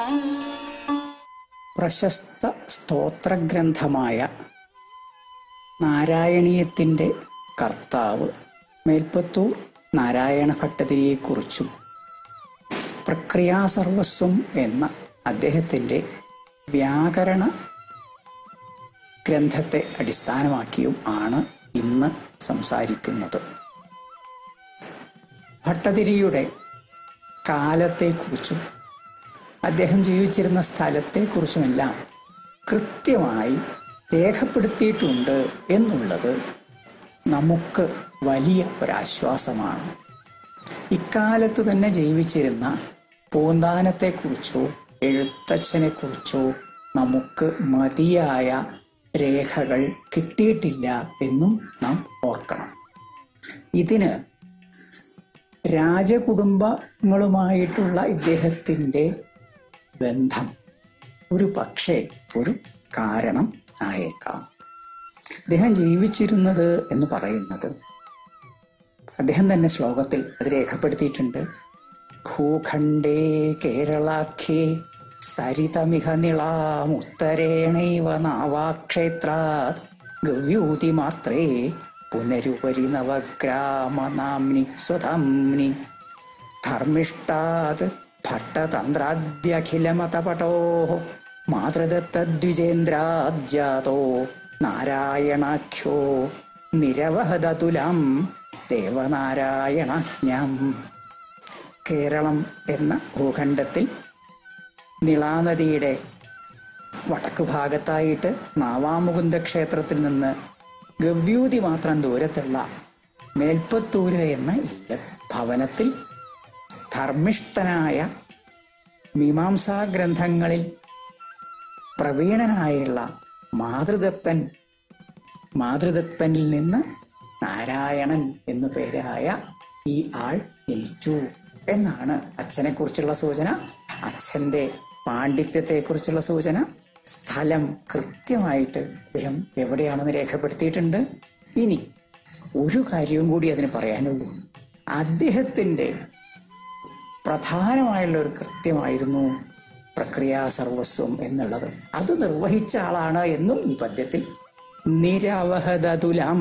പ്രശസ്ത സ്തോത്രഗ്രന്ഥമായ നാരായണീയത്തിൻ്റെ കർത്താവ് മേൽപ്പത്തൂർ നാരായണ ഭട്ടതിരിയെക്കുറിച്ചും പ്രക്രിയാസർവസ്വം എന്ന അദ്ദേഹത്തിൻ്റെ വ്യാകരണ ഗ്രന്ഥത്തെ അടിസ്ഥാനമാക്കിയും ആണ് ഇന്ന് സംസാരിക്കുന്നത് ഭട്ടതിരിയുടെ കാലത്തെക്കുറിച്ചും അദ്ദേഹം ജീവിച്ചിരുന്ന സ്ഥലത്തെക്കുറിച്ചുമെല്ലാം കൃത്യമായി രേഖപ്പെടുത്തിയിട്ടുണ്ട് എന്നുള്ളത് നമുക്ക് വലിയ ഒരാശ്വാസമാണ് ഇക്കാലത്ത് തന്നെ ജീവിച്ചിരുന്ന പൂന്താനത്തെക്കുറിച്ചോ എഴുത്തച്ഛനെക്കുറിച്ചോ നമുക്ക് മതിയായ രേഖകൾ കിട്ടിയിട്ടില്ല എന്നും നാം ഓർക്കണം ഇതിന് രാജകുടുംബങ്ങളുമായിട്ടുള്ള ഇദ്ദേഹത്തിൻ്റെ ബന്ധം ഒരു പക്ഷേ ഒരു കാരണം ആയേക്കാം അദ്ദേഹം ജീവിച്ചിരുന്നത് എന്ന് പറയുന്നത് അദ്ദേഹം തന്നെ ശ്ലോകത്തിൽ അത് രേഖപ്പെടുത്തിയിട്ടുണ്ട് ഭൂഖണ്ഡേ കേരളാഖ്യേ സരിതമിഹ നിളാമുത്തരേണൈവ നാവാക്ഷേത്രാത് ഗവ്യൂതി മാത്രേ പുനരുപരി നവഗ്രാമനാംനി സ്വധാംനി ധർമ്മിഷ്ടാത് ഭട്ടതന്ത്രാദ്യഖിലമതപടോ മാതൃദത്തദ്വിജേന്ദ്രാജ്ജാതോ നാരായണാഖ്യോ നിരവഹദതുലം ദേവനാരായണജ്ഞം കേരളം എന്ന ഭൂഖണ്ഡത്തിൽ നിളാനദിയുടെ വടക്ക് ഭാഗത്തായിട്ട് നാവാമുകുന്ദ ക്ഷേത്രത്തിൽ നിന്ന് ഗവ്യൂതി മാത്രം ദൂരത്തുള്ള മേൽപ്പത്തൂര് എന്ന ഇല്ല ഭവനത്തിൽ ധർമ്മിഷ്ഠനായ മീമാംസാ ഗ്രന്ഥങ്ങളിൽ പ്രവീണനായുള്ള മാതൃദത്തൻ മാതൃദത്തനിൽ നിന്ന് നാരായണൻ എന്നു പേരായ ഈ ആൾ ജനിച്ചു എന്നാണ് അച്ഛനെ കുറിച്ചുള്ള സൂചന അച്ഛന്റെ പാണ്ഡിത്യത്തെക്കുറിച്ചുള്ള സൂചന സ്ഥലം കൃത്യമായിട്ട് അദ്ദേഹം എവിടെയാണെന്ന് രേഖപ്പെടുത്തിയിട്ടുണ്ട് ഇനി ഒരു കാര്യവും കൂടി അതിന് പറയാനുള്ളൂ അദ്ദേഹത്തിന്റെ പ്രധാനമായുള്ള ഒരു കൃത്യമായിരുന്നു പ്രക്രിയാ സർവസ്വം എന്നുള്ളത് അത് നിർവഹിച്ച ആളാണ് എന്നും ഈ പദ്യത്തിൽ നിരവഹദതുലം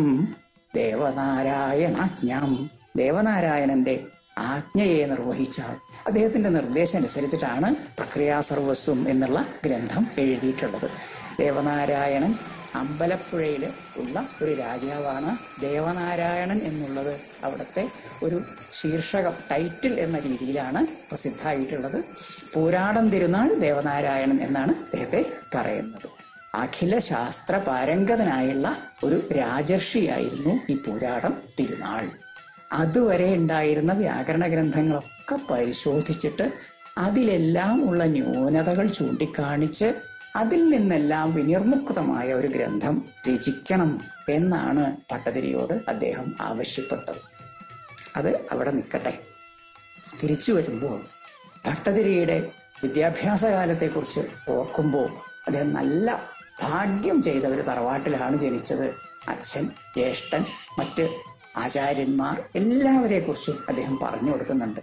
ദേവനാരായണജ്ഞം ദേവനാരായണന്റെ ആജ്ഞയെ നിർവഹിച്ച ആൾ അദ്ദേഹത്തിന്റെ നിർദ്ദേശം അനുസരിച്ചിട്ടാണ് പ്രക്രിയാ സർവസ്വം എന്നുള്ള ഗ്രന്ഥം എഴുതിയിട്ടുള്ളത് ദേവനാരായണൻ അമ്പലപ്പുഴയിൽ ഉള്ള ഒരു രാജാവാണ് ദേവനാരായണൻ എന്നുള്ളത് അവിടുത്തെ ഒരു ശീർഷകം ടൈറ്റിൽ എന്ന രീതിയിലാണ് പ്രസിദ്ധമായിട്ടുള്ളത് പൂരാടം തിരുനാൾ ദേവനാരായണൻ എന്നാണ് അദ്ദേഹത്തെ പറയുന്നത് അഖില ശാസ്ത്ര പാരംഗതനായുള്ള ഒരു രാജർഷിയായിരുന്നു ഈ പൂരാടം തിരുനാൾ അതുവരെ ഉണ്ടായിരുന്ന വ്യാകരണ ഗ്രന്ഥങ്ങളൊക്കെ പരിശോധിച്ചിട്ട് അതിലെല്ലാം ഉള്ള ന്യൂനതകൾ ചൂണ്ടിക്കാണിച്ച് അതിൽ നിന്നെല്ലാം വിനിർമുക്തമായ ഒരു ഗ്രന്ഥം രചിക്കണം എന്നാണ് ഭട്ടതിരിയോട് അദ്ദേഹം ആവശ്യപ്പെട്ടത് അത് അവിടെ നിൽക്കട്ടെ തിരിച്ചു വരുമ്പോൾ ഭട്ടതിരിയുടെ വിദ്യാഭ്യാസ കാലത്തെക്കുറിച്ച് ഓർക്കുമ്പോൾ അദ്ദേഹം നല്ല ഭാഗ്യം ചെയ്ത ഒരു തറവാട്ടിലാണ് ജനിച്ചത് അച്ഛൻ ജ്യേഷ്ഠൻ മറ്റ് ആചാര്യന്മാർ എല്ലാവരെ കുറിച്ചും അദ്ദേഹം പറഞ്ഞു കൊടുക്കുന്നുണ്ട്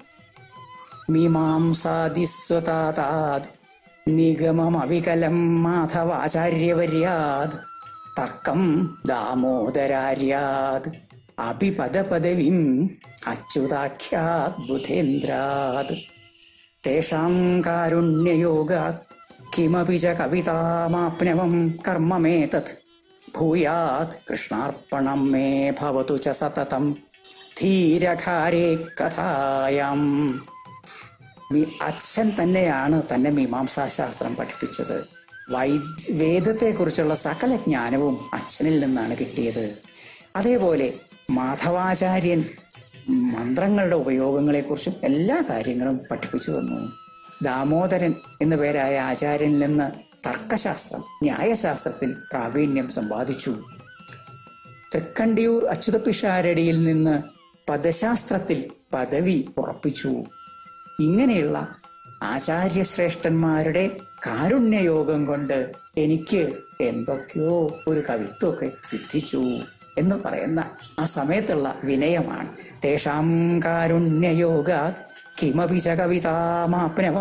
മീമാംസാദിസ്വതാതാത് നിഗമമവികലം മാധവാചാര്യവര്യാത് തർക്കം ദാമോദരാര്യാത് അഭിപദപദവിം അച്യുതാഖ്യാത് ബുധേന്ദ്രാത് തേഷാം കാരുണ്യയോഗാത് കിമപി ച കവിതാമാപ്നവം കർമ്മമേതത് ഭൂയാത് കൃഷ്ണാർപ്പണം മേ ഭവതു ച സതതം ധീരഖാരേ കഥായം മി- അച്ഛൻ തന്നെയാണ് തന്നെ മീമാംസാശാസ്ത്രം പഠിപ്പിച്ചത് വൈ വേദത്തെക്കുറിച്ചുള്ള സകല ജ്ഞാനവും അച്ഛനിൽ നിന്നാണ് കിട്ടിയത് അതേപോലെ മാധവാചാര്യൻ മന്ത്രങ്ങളുടെ ഉപയോഗങ്ങളെക്കുറിച്ചും എല്ലാ കാര്യങ്ങളും പഠിപ്പിച്ചു തന്നു ദാമോദരൻ എന്നു പേരായ ആചാര്യനിൽ നിന്ന് തർക്കശാസ്ത്രം ന്യായശാസ്ത്രത്തിൽ പ്രാവീണ്യം സമ്പാദിച്ചു തൃക്കണ്ടിയൂർ അച്യുതപ്പിഷാരടിയിൽ നിന്ന് പദശാസ്ത്രത്തിൽ പദവി ഉറപ്പിച്ചു ഇങ്ങനെയുള്ള ആചാര്യശ്രേഷ്ഠന്മാരുടെ കാരുണ്യയോഗം കൊണ്ട് എനിക്ക് എന്തൊക്കെയോ ഒരു കവിത്വമൊക്കെ സിദ്ധിച്ചു എന്ന് പറയുന്ന ആ സമയത്തുള്ള വിനയമാണ് തേഷാം കാരുണ്യയോഗാത് കിമപി ച കവിതാമാപ്നവം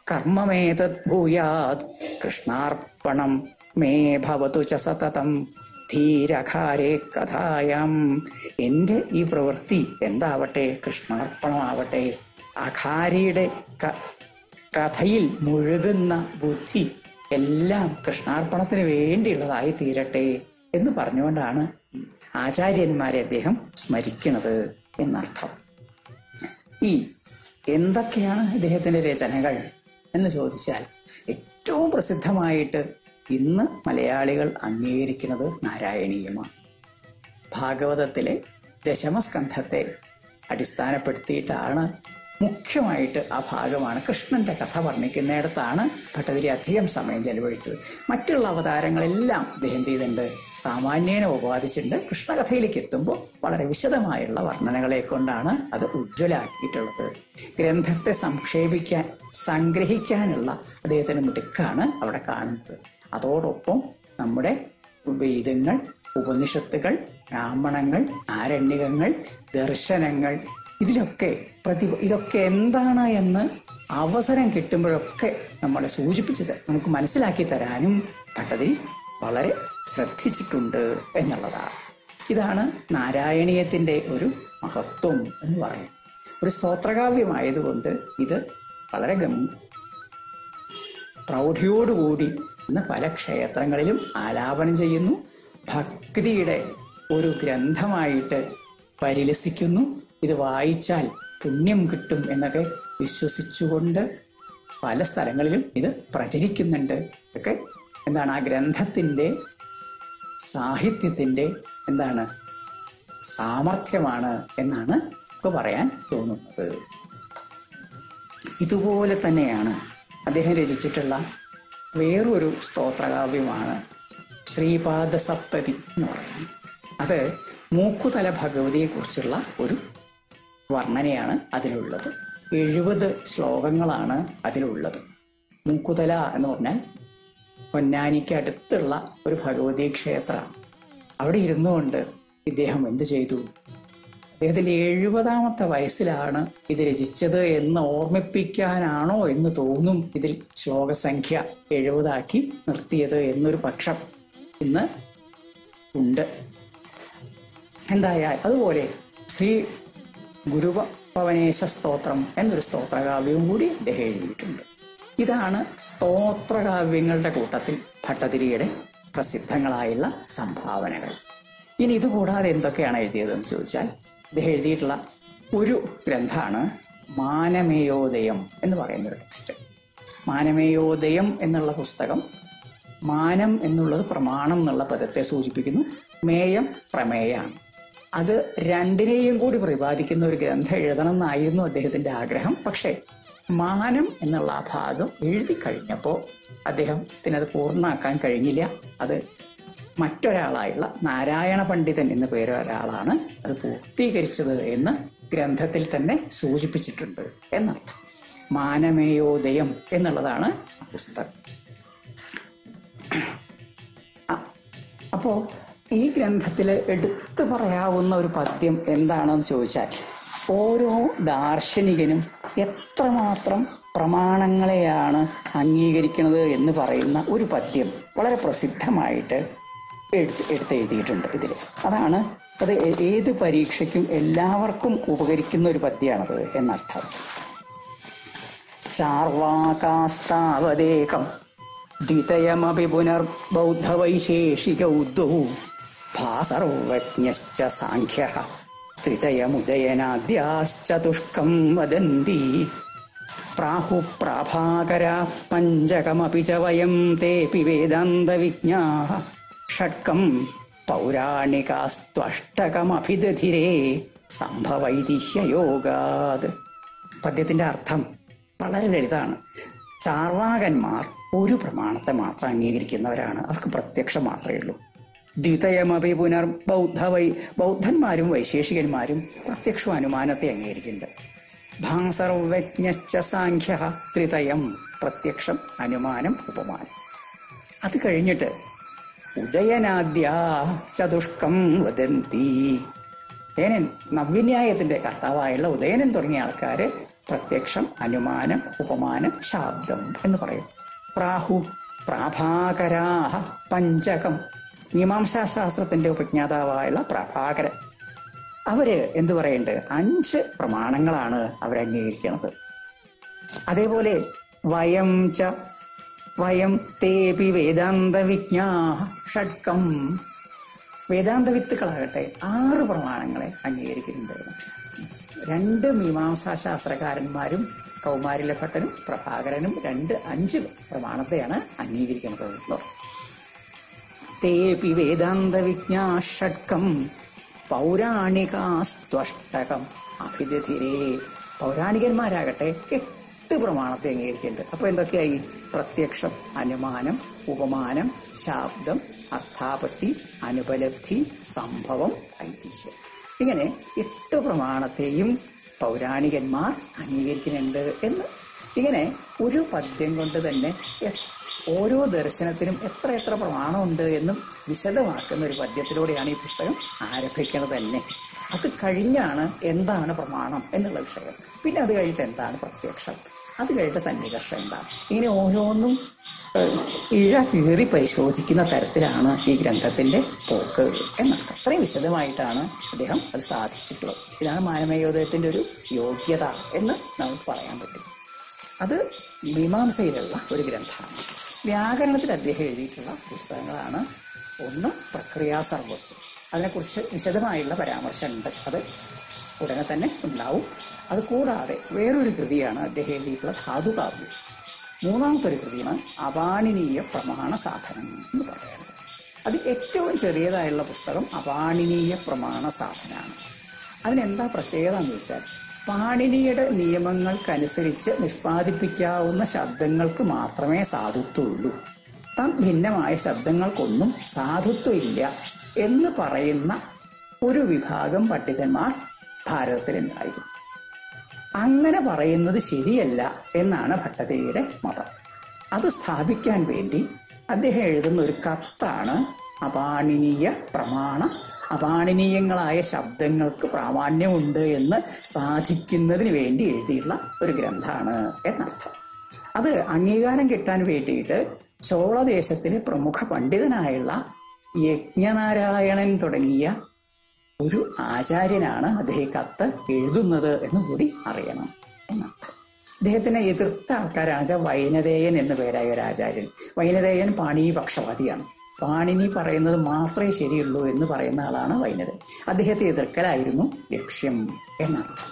കർമ്മമേതത് ഭൂയാത് കൃഷ്ണാർപ്പണം മേ ഭവതു ച സതതം ധീരഖാരേ കഥായം എൻ്റെ ഈ പ്രവൃത്തി എന്താവട്ടെ കൃഷ്ണാർപ്പണമാവട്ടെ അഖാരിയുടെ ക- കഥയിൽ മുഴുകുന്ന ബുദ്ധി എല്ലാം കൃഷ്ണാർപ്പണത്തിന് വേണ്ടിയുള്ളതായി തീരട്ടെ എന്ന് പറഞ്ഞുകൊണ്ടാണ് ആചാര്യന്മാരെ അദ്ദേഹം സ്മരിക്കുന്നത് എന്നർത്ഥം ഈ എന്തൊക്കെയാണ് ഇദ്ദേഹത്തിന്റെ രചനകൾ എന്ന് ചോദിച്ചാൽ ഏറ്റവും പ്രസിദ്ധമായിട്ട് ഇന്ന് മലയാളികൾ അംഗീകരിക്കുന്നത് നാരായണീയമാണ് ഭാഗവതത്തിലെ ദശമസ്കന്ധത്തെ അടിസ്ഥാനപ്പെടുത്തിയിട്ടാണ് മുഖ്യമായിട്ട് ആ ഭാഗമാണ് കൃഷ്ണന്റെ കഥ വർണ്ണിക്കുന്നിടത്താണ് ഭട്ടതിരി അധികം സമയം ചെലവഴിച്ചത് മറ്റുള്ള അവതാരങ്ങളെല്ലാം അദ്ദേഹം എന്ത് ചെയ്തിട്ടുണ്ട് സാമാന്യേന ഉപാദിച്ചിട്ടുണ്ട് കൃഷ്ണകഥയിലേക്ക് എത്തുമ്പോൾ വളരെ വിശദമായുള്ള വർണ്ണനകളെ കൊണ്ടാണ് അത് ഉജ്ജ്വലാക്കിയിട്ടുള്ളത് ഗ്രന്ഥത്തെ സംക്ഷേപിക്കാൻ സംഗ്രഹിക്കാനുള്ള അദ്ദേഹത്തിന്റെ മിടുക്കാണ് അവിടെ കാണുന്നത് അതോടൊപ്പം നമ്മുടെ വേദങ്ങൾ ഉപനിഷത്തുകൾ ബ്രാഹ്മണങ്ങൾ ആരണ്യകങ്ങൾ ദർശനങ്ങൾ ഇതിലൊക്കെ പ്രതി ഇതൊക്കെ എന്താണ് എന്ന് അവസരം കിട്ടുമ്പോഴൊക്കെ നമ്മളെ സൂചിപ്പിച്ചത് നമുക്ക് മനസ്സിലാക്കി തരാനും ഭട്ടതിരി വളരെ ശ്രദ്ധിച്ചിട്ടുണ്ട് എന്നുള്ളതാണ് ഇതാണ് നാരായണീയത്തിന്റെ ഒരു മഹത്വം എന്ന് പറയുന്നത് ഒരു സ്തോത്രകാവ്യമായതുകൊണ്ട് ഇത് വളരെ ഗം പ്രൗഢിയോടുകൂടി ഇന്ന് പല ക്ഷേത്രങ്ങളിലും ആലാപനം ചെയ്യുന്നു ഭക്തിയുടെ ഒരു ഗ്രന്ഥമായിട്ട് പരിലസിക്കുന്നു ഇത് വായിച്ചാൽ പുണ്യം കിട്ടും എന്നൊക്കെ വിശ്വസിച്ചുകൊണ്ട് പല സ്ഥലങ്ങളിലും ഇത് പ്രചരിക്കുന്നുണ്ട് ഒക്കെ എന്താണ് ആ ഗ്രന്ഥത്തിന്റെ സാഹിത്യത്തിന്റെ എന്താണ് സാമർഥ്യമാണ് എന്നാണ് നമുക്ക് പറയാൻ തോന്നുന്നത് ഇതുപോലെ തന്നെയാണ് അദ്ദേഹം രചിച്ചിട്ടുള്ള വേറൊരു സ്തോത്രകാവ്യമാണ് ശ്രീപാദ സപ്തതി എന്ന് പറയുന്നത് അത് മൂക്കുതല ഭഗവതിയെ കുറിച്ചുള്ള ഒരു വർണ്ണനയാണ് അതിലുള്ളത് എഴുപത് ശ്ലോകങ്ങളാണ് അതിലുള്ളത് മൂക്കുതല എന്ന് പറഞ്ഞാൽ പൊന്നാനിക്ക് അടുത്തുള്ള ഒരു ഭഗവതി ക്ഷേത്രമാണ് അവിടെ ഇരുന്നുകൊണ്ട് ഇദ്ദേഹം എന്തു ചെയ്തു അദ്ദേഹത്തിന്റെ എഴുപതാമത്തെ വയസ്സിലാണ് ഇത് രചിച്ചത് എന്ന് ഓർമ്മിപ്പിക്കാനാണോ എന്ന് തോന്നും ഇതിൽ ശ്ലോകസംഖ്യ എഴുപതാക്കി നിർത്തിയത് എന്നൊരു പക്ഷം ഇന്ന് ഉണ്ട് എന്തായാൽ അതുപോലെ ശ്രീ ഗുരുവ പവനേശ സ്തോത്രം എന്നൊരു സ്തോത്രകാവ്യവും കൂടി അദ്ദേഹം എഴുതിയിട്ടുണ്ട് ഇതാണ് സ്തോത്രകാവ്യങ്ങളുടെ കൂട്ടത്തിൽ ഭട്ടതിരിയുടെ പ്രസിദ്ധങ്ങളായുള്ള സംഭാവനകൾ ഇനി ഇതുകൂടാതെ എന്തൊക്കെയാണ് എഴുതിയതെന്ന് ചോദിച്ചാൽ അദ്ദേഹം എഴുതിയിട്ടുള്ള ഒരു ഗ്രന്ഥമാണ് മാനമേയോദയം എന്ന് പറയുന്ന ഒരു ടെക്സ്റ്റ് മാനമേയോദയം എന്നുള്ള പുസ്തകം മാനം എന്നുള്ളത് പ്രമാണം എന്നുള്ള പദത്തെ സൂചിപ്പിക്കുന്നു മേയം പ്രമേയാണ് അത് രണ്ടിനെയും കൂടി പ്രതിപാദിക്കുന്ന ഒരു ഗ്രന്ഥം എഴുതണം എന്നായിരുന്നു അദ്ദേഹത്തിന്റെ ആഗ്രഹം പക്ഷേ മാനം എന്നുള്ള ആ ഭാഗം എഴുതി കഴിഞ്ഞപ്പോൾ അദ്ദേഹത്തിന് അത് പൂർണ്ണമാക്കാൻ കഴിഞ്ഞില്ല അത് മറ്റൊരാളായുള്ള നാരായണ പണ്ഡിതൻ എന്ന പേര് ഒരാളാണ് അത് പൂർത്തീകരിച്ചത് എന്ന് ഗ്രന്ഥത്തിൽ തന്നെ സൂചിപ്പിച്ചിട്ടുണ്ട് എന്നർത്ഥം മാനമേയോദയം എന്നുള്ളതാണ് ആ പുസ്തകം അപ്പോ ഈ ഗ്രന്ഥത്തിൽ എടുത്തു പറയാവുന്ന ഒരു പദ്യം എന്താണെന്ന് ചോദിച്ചാൽ ഓരോ ദാർശനികനും എത്രമാത്രം പ്രമാണങ്ങളെയാണ് അംഗീകരിക്കുന്നത് എന്ന് പറയുന്ന ഒരു പദ്യം വളരെ പ്രസിദ്ധമായിട്ട് എടുത്ത് എടുത്തെഴുതിയിട്ടുണ്ട് ഇതിൽ അതാണ് അത് ഏ- ഏത് പരീക്ഷയ്ക്കും എല്ലാവർക്കും ഉപകരിക്കുന്ന ഒരു പദ്യമാണത് എന്നർത്ഥം ചാർവാകാസ്താവദേകം ദ്വിതയമപി പുനർബൗദ്ധവൈശേഷികൗ ദ്വൗ ഭാസർവജ്ഞശ്ച സാഖ്യ ത്രിതയമുദയനാദ്യാശ്ചതുഷ്കം വദന്തി പ്രാഹു പ്രാഭാകര പഞ്ചകമപി ച വയം തേപി വേദാന്തവിജ്ഞാ ഷഡ്കം പൗരാണികാസ്ത്വഷ്ടകമഭിദധിരേ സംഭവൈതിഹ്യയോഗാത് പദ്യത്തിന്റെ അർത്ഥം വളരെ ലളിതാണ് ചാർവാകന്മാർ ഒരു പ്രമാണത്തെ മാത്രം അംഗീകരിക്കുന്നവരാണ് അവർക്ക് പ്രത്യക്ഷം മാത്രമേ ഉള്ളൂ ദ്വിതയമപി പുനർ ബൗദ്ധ വൈ ബൗദ്ധന്മാരും വൈശേഷികന്മാരും പ്രത്യക്ഷ അനുമാനത്തെ അംഗീകരിക്കുന്നുണ്ട് ഭാസർവജ്ഞശ്ച സാഖ്യ ത്രിതയം പ്രത്യക്ഷം അനുമാനം ഉപമാനം അത് കഴിഞ്ഞിട്ട് ഉദയനാദ്യ ചതുഷ്കം വദന്തി ഉദയനൻ നവ്യന്യായത്തിന്റെ കർത്താവായുള്ള ഉദയനൻ തുടങ്ങിയ ആൾക്കാര് പ്രത്യക്ഷം അനുമാനം ഉപമാനം ശാബ്ദം എന്ന് പറയും പ്രാഹു പ്രാഭാകരാഹ പഞ്ചകം മീമാംസാശാസ്ത്രത്തിന്റെ ഉപജ്ഞാതാവായുള്ള പ്രഭാകരൻ അവര് എന്തു പറയുന്നുണ്ട് അഞ്ച് പ്രമാണങ്ങളാണ് അവർ അംഗീകരിക്കുന്നത് അതേപോലെ വയം ച വയം തേപി വേദാന്ത വിജ്ഞാ ഷഡ്കം വേദാന്ത വിത്തുക്കളാകട്ടെ ആറ് പ്രമാണങ്ങളെ അംഗീകരിക്കുന്നുണ്ട് രണ്ട് മീമാംസാ ശാസ്ത്രകാരന്മാരും കൗമാരിലെ ഭട്ടനും പ്രഭാകരനും രണ്ട് അഞ്ച് പ്രമാണത്തെയാണ് അംഗീകരിക്കുന്നത് തേപി വേദാന്ത വിജ്ഞാ ഷഡ്കം പൗരാണികാസ്ത്വഷ്ടകം അഭിതിരെ പൗരാണികന്മാരാകട്ടെ എട്ട് പ്രമാണത്തെ അംഗീകരിക്കുന്നുണ്ട് അപ്പൊ എന്തൊക്കെയായി പ്രത്യക്ഷം അനുമാനം ഉപമാനം ശാബ്ദം അർത്ഥാപത്തി അനുപലബ്ധി സംഭവം ഐതിഹ്യം ഇങ്ങനെ എട്ട് പ്രമാണത്തെയും പൗരാണികന്മാർ അംഗീകരിക്കുന്നുണ്ട് എന്ന് ഇങ്ങനെ ഒരു പദ്യം കൊണ്ട് തന്നെ എ- ഓരോ ദർശനത്തിനും എത്ര എത്ര പ്രമാണമുണ്ട് എന്നും വിശദമാക്കുന്ന ഒരു പദ്യത്തിലൂടെയാണ് ഈ പുസ്തകം ആരംഭിക്കുന്നത് തന്നെ അത് കഴിഞ്ഞാണ് എന്താണ് പ്രമാണം എന്നുള്ള വിഷയം പിന്നെ അത് കഴിഞ്ഞിട്ട് എന്താണ് പ്രത്യക്ഷം അത് കഴിഞ്ഞിട്ട് സന്നികർഷം എന്താണ് ഇങ്ങനെ ഓരോന്നും ഏഹ്, ഇഴ കീറി പരിശോധിക്കുന്ന തരത്തിലാണ് ഈ ഗ്രന്ഥത്തിന്റെ പോക്ക് എന്നർത്ഥം അത്രയും വിശദമായിട്ടാണ് അദ്ദേഹം അത് സാധിച്ചിട്ടുള്ളത് ഇതാണ് മാനമയോദയത്തിന്റെ ഒരു യോഗ്യത എന്ന് നമുക്ക് പറയാൻ പറ്റും അത് മീമാംസയിലുള്ള ഒരു ഗ്രന്ഥമാണ് വ്യാകരണത്തിൽ അദ്ദേഹം എഴുതിയിട്ടുള്ള പുസ്തകങ്ങളാണ് ഒന്ന് പ്രക്രിയാ സർവസ് അതിനെക്കുറിച്ച് വിശദമായുള്ള പരാമർശമുണ്ട് അത് ഉടനെ തന്നെ ഉണ്ടാവും അത് കൂടാതെ വേറൊരു കൃതിയാണ് അദ്ദേഹം എഴുതിയിട്ടുള്ള ധാതുകാവ്യം മൂന്നാമത്തെ ഒരു കൃതിയാണ് അപാണിനീയ പ്രമാണ സാധനം എന്ന് പറയുന്നത് അത് ഏറ്റവും ചെറിയതായുള്ള പുസ്തകം അപാണിനീയ പ്രമാണ സാധനമാണ് അതിനെന്താ പ്രത്യേകത എന്ന് വെച്ചാൽ പാണിനിയുടെ നിയമങ്ങൾക്കനുസരിച്ച് നിഷ്പാദിപ്പിക്കാവുന്ന ശബ്ദങ്ങൾക്ക് മാത്രമേ സാധുത്വമുള്ളൂ താൻ ഭിന്നമായ ശബ്ദങ്ങൾക്കൊന്നും സാധുത്വമില്ല എന്ന് പറയുന്ന ഒരു വിഭാഗം പണ്ഡിതന്മാർ ഭാരതത്തിലുണ്ടായിരുന്നു അങ്ങനെ പറയുന്നത് ശരിയല്ല എന്നാണ് ഭട്ടതിരിയുടെ മതം അത് സ്ഥാപിക്കാൻ വേണ്ടി അദ്ദേഹം എഴുതുന്ന ഒരു കത്താണ് അപാണിനീയ പ്രമാണ അപാണിനീയങ്ങളായ ശബ്ദങ്ങൾക്ക് പ്രാമാണ്യമുണ്ട് എന്ന് സാധിക്കുന്നതിന് വേണ്ടി എഴുതിയിട്ടുള്ള ഒരു ഗ്രന്ഥമാണ് എന്നർത്ഥം അത് അംഗീകാരം കിട്ടാൻ വേണ്ടിയിട്ട് ചോളദേശത്തിലെ പ്രമുഖ പണ്ഡിതനായുള്ള യജ്ഞനാരായണൻ തുടങ്ങിയ ഒരു ആചാര്യനാണ് അദ്ദേഹം ഈ കത്ത് എഴുതുന്നത് എന്ന് കൂടി അറിയണം എന്നർത്ഥം അദ്ദേഹത്തിനെ എതിർത്ത ആൾക്കാരാണ് വെച്ചാൽ വൈനതേയൻ എന്നു പേരായ ഒരു ആചാര്യൻ വൈനതേയൻ പാണിനി പക്ഷപാതിയാണ് പാണിനി പറയുന്നത് മാത്രമേ ശരിയുള്ളൂ എന്ന് പറയുന്ന ആളാണ് വൈനതൻ അദ്ദേഹത്തെ എതിർക്കലായിരുന്നു ലക്ഷ്യം എന്നർത്ഥം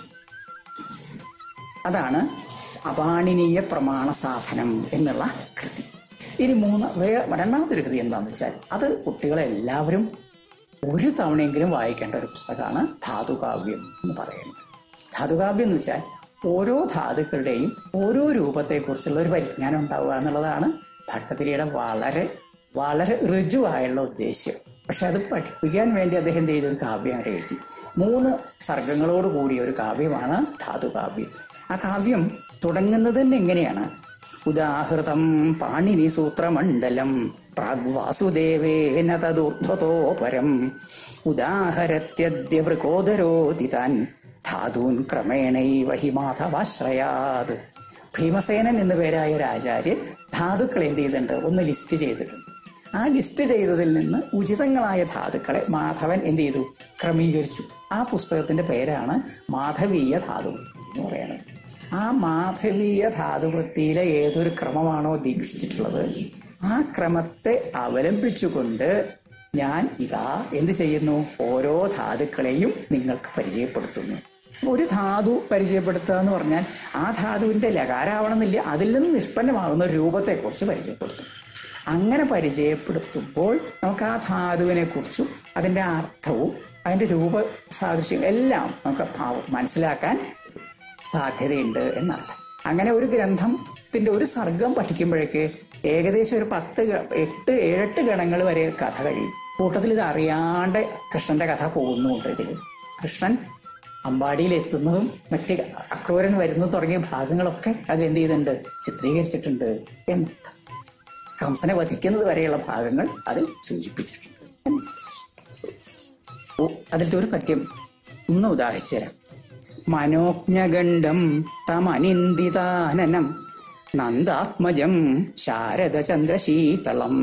അതാണ് അപാണിനീയ പ്രമാണ സാധനം എന്നുള്ള കൃതി ഇനി മൂന്ന് വേ രണ്ടാമതൊരു കൃതി എന്താണെന്ന് വെച്ചാൽ അത് കുട്ടികളെ എല്ലാവരും ഒരു തവണയെങ്കിലും വായിക്കേണ്ട ഒരു പുസ്തകമാണ് ധാതുകാവ്യം എന്ന് പറയുന്നത് ധാതുകാവ്യം എന്ന് വെച്ചാൽ ഓരോ ധാതുക്കളുടെയും ഓരോ രൂപത്തെക്കുറിച്ചുള്ള ഒരു പരിജ്ഞാനം ഉണ്ടാവുക എന്നുള്ളതാണ് ഭട്ടതിരിയുടെ വളരെ വളരെ ഋജുവായുള്ള ഉദ്ദേശ്യം പക്ഷെ അത് പഠിപ്പിക്കാൻ വേണ്ടി അദ്ദേഹം എന്ത് ചെയ്തൊരു കാവ്യം അവിടെ എഴുതി മൂന്ന് സർഗങ്ങളോട് കൂടിയ ഒരു കാവ്യമാണ് ധാതുകാവ്യം ആ കാവ്യം തുടങ്ങുന്നത് തന്നെ എങ്ങനെയാണ് ഉദാഹൃതം പാണിനി സൂത്രമണ്ഡലം പ്രാഗ്വാസുദേവേന തദൂർധ്വതോ പരം ഉദാഹരത്യദ്യ വൃകോദരോദിതാൻ ധാതൂൻ ക്രമേണൈവ ഹി മാധവാശ്രയാത് ഭീമസേനൻ എന്നു പേരായ ഒരു ആചാര്യൻ ധാതുക്കൾ എന്ത് ചെയ്തിട്ടുണ്ട് ഒന്ന് ലിസ്റ്റ് ചെയ്തിട്ടുണ്ട് ആ ലിസ്റ്റ് ചെയ്തതിൽ നിന്ന് ഉചിതങ്ങളായ ധാതുക്കളെ മാധവൻ എന്ത് ചെയ്തു ക്രമീകരിച്ചു ആ പുസ്തകത്തിന്റെ പേരാണ് മാധവീയ ധാതു എന്ന് പറയുന്നത് ആ മാധവീയ ധാതുവൃത്തിയിലെ ഏതൊരു ക്രമമാണോ ദീക്ഷിച്ചിട്ടുള്ളത് ആ ക്രമത്തെ അവലംബിച്ചുകൊണ്ട് ഞാൻ ഇതാ എന്ത് ചെയ്യുന്നു ഓരോ ധാതുക്കളെയും നിങ്ങൾക്ക് പരിചയപ്പെടുത്തുന്നു ഒരു ധാതു പരിചയപ്പെടുത്തുക എന്ന് പറഞ്ഞാൽ ആ ധാതുവിന്റെ ലകാരാവണമെന്നില്ല അതിൽ നിന്ന് നിഷ്പന്നമാകുന്ന ഒരു രൂപത്തെക്കുറിച്ച് പരിചയപ്പെടുത്തും അങ്ങനെ പരിചയപ്പെടുത്തുമ്പോൾ നമുക്ക് ആ ധാതുവിനെ കുറിച്ചും അതിന്റെ അർത്ഥവും അതിന്റെ രൂപ സാദൃശ്യം എല്ലാം നമുക്ക് ഭാവം മനസ്സിലാക്കാൻ സാധ്യതയുണ്ട് എന്നർത്ഥം അങ്ങനെ ഒരു ഗ്രന്ഥത്തിന്റെ ഒരു സർഗം പഠിക്കുമ്പോഴേക്ക് ഏകദേശം ഒരു പത്ത് ഗ- എട്ട് ഏഴെട്ട് ഗണങ്ങൾ വരെ കഥ കഴിയും കൂട്ടത്തിൽ ഇത് അറിയാണ്ട് കൃഷ്ണന്റെ കഥ പോകുന്നുമുണ്ട് ഇതിൽ കൃഷ്ണൻ അമ്പാടിയിൽ എത്തുന്നതും മറ്റ് അക്രൂരൻ വരുന്നതും തുടങ്ങിയ ഭാഗങ്ങളൊക്കെ അതിൽ എന്ത് ചെയ്തിട്ടുണ്ട് ചിത്രീകരിച്ചിട്ടുണ്ട് എന്നർത്ഥം കംസനെ വധിക്കുന്നത് വരെയുള്ള ഭാഗങ്ങൾ അതിൽ സൂചിപ്പിച്ചിട്ടുണ്ട് എന്നർത്ഥം. ഓ, അതിലത്തെ ഒരു പദ്യം ഒന്ന് ഉദാഹരിച്ചു തരാം മനോജ്ഞഗണ്ഡം തമനിന്ദിതാനനം നന്ദാത്മജം ശാരദചന്ദ്രശീതളം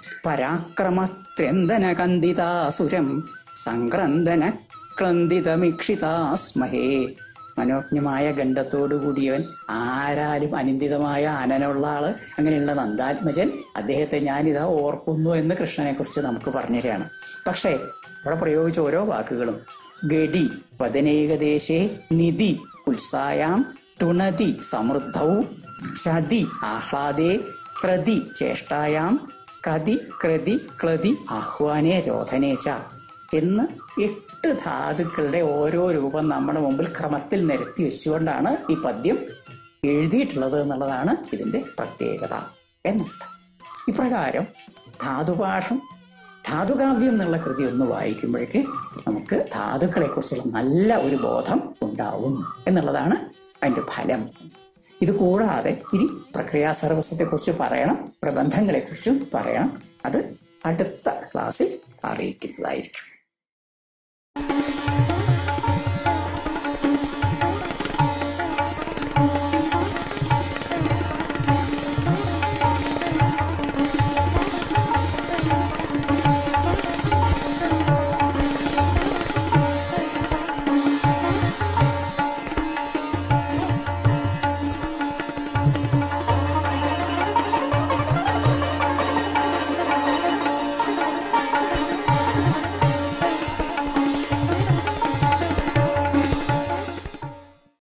പരാക്രമത്രന്ദനകന്ദിതാസുരം സംക്രന്ദന ക്ലന്ദിതമിക്ഷിതാസ്മഹേ മനോജ്ഞമായ ഗണ്ഡത്തോടു കൂടിയവൻ ആരാലും അനിന്ദിതമായ ആനനുള്ള ആള് അങ്ങനെയുള്ള നന്ദാത്മജൻ അദ്ദേഹത്തെ ഞാനിതാ ഓർക്കുന്നു എന്ന് കൃഷ്ണനെ കുറിച്ച് നമുക്ക് പറഞ്ഞുതരാണ് പക്ഷേ ഇവിടെ പ്രയോഗിച്ച ഓരോ വാക്കുകളും ഗഡി വദനേകദേശേ നിധി ഉത്സായാം തുണതി സമൃദ്ധവും ശതി ആഹ്ലാദേ ക്രതി ചേഷ്ടായാം കതി ക്രതി ക്ലതി ആഹ്വാനേ രോധനേച്ച എന്ന് എട്ട് ധാതുക്കളുടെ ഓരോ രൂപം നമ്മുടെ മുമ്പിൽ ക്രമത്തിൽ നിരത്തി വെച്ചുകൊണ്ടാണ് ഈ പദ്യം എഴുതിയിട്ടുള്ളത് എന്നുള്ളതാണ് ഇതിന്റെ പ്രത്യേകത എന്നർത്ഥം ഇപ്രകാരം ധാതുപാഠം ധാതുകാവ്യം എന്നുള്ള കൃതി ഒന്ന് വായിക്കുമ്പോഴേക്ക് നമുക്ക് ധാതുക്കളെ കുറിച്ചുള്ള നല്ല ഒരു ബോധം ഉണ്ടാവും എന്നുള്ളതാണ് അതിന്റെ ഫലം ഇത് കൂടാതെ ഇനി പ്രക്രിയാ സർവസ്വത്തെ കുറിച്ച് പറയണം പ്രബന്ധങ്ങളെ കുറിച്ചും പറയണം അത് അടുത്ത ക്ലാസ്സിൽ അറിയിക്കുന്നതായിരിക്കും